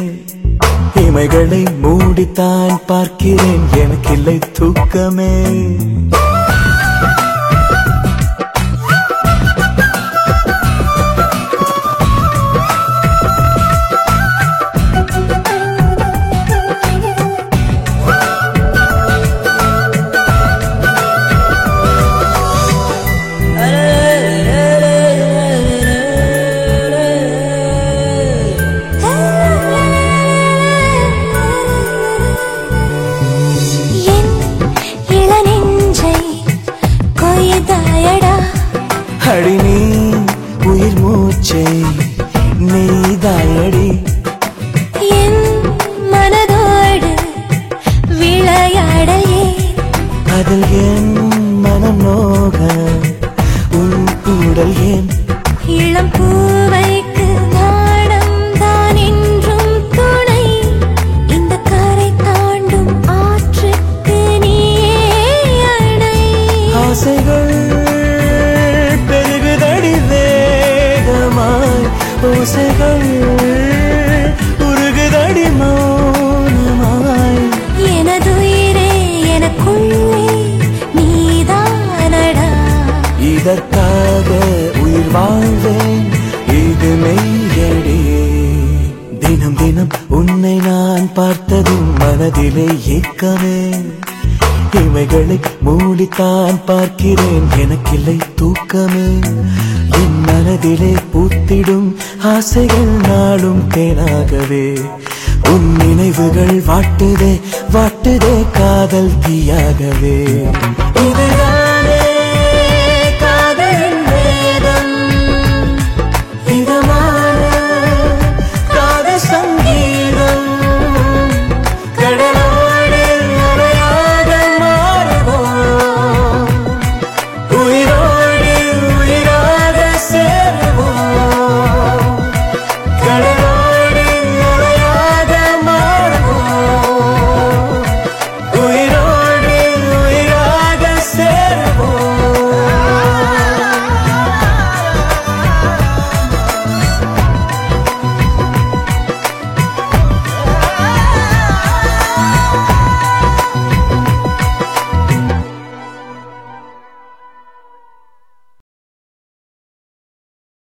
இமைகளை மூடித்தான் பார்க்கிறேன் எனக்கில்லை தூக்கமே என் இளநெஞ்சை கொய்தாயடா அடி நீ உயிர் மூச்சை நெய்தாயடி என் மனதோடு விளையாடலே அதில் என் மனம் நோக உன் உடல் ஏன் இளம் பூவைக்கு நாணம் தான் என்றும் துணை இந்த கரை தாண்டும் ஆற்றுக்கு நீயே அணை ஆசைகள் பெருகுதடி வேகமாய் ஓசைகள் உருகுதடி மௌனமாய் எனதுயிரே எனக்குள்ளே நீதானடா இதற்காக உயிர் வாழ்வேன் இது மெய்யடி தினம் தினம் உன்னை நான் பார்த்ததும் மனதிலே ஏக்கமே இமைகளை மூடித்தான் பார்க்கிறேன் எனக்கில்லை தூக்கமே என் மனதிலே பூத்திடும் ஆசைகள் நாளும் தேனாகவே உன் நினைவுகள் வாட்டுதே வாட்டுதே காதல் தீயாகவே இதுதான்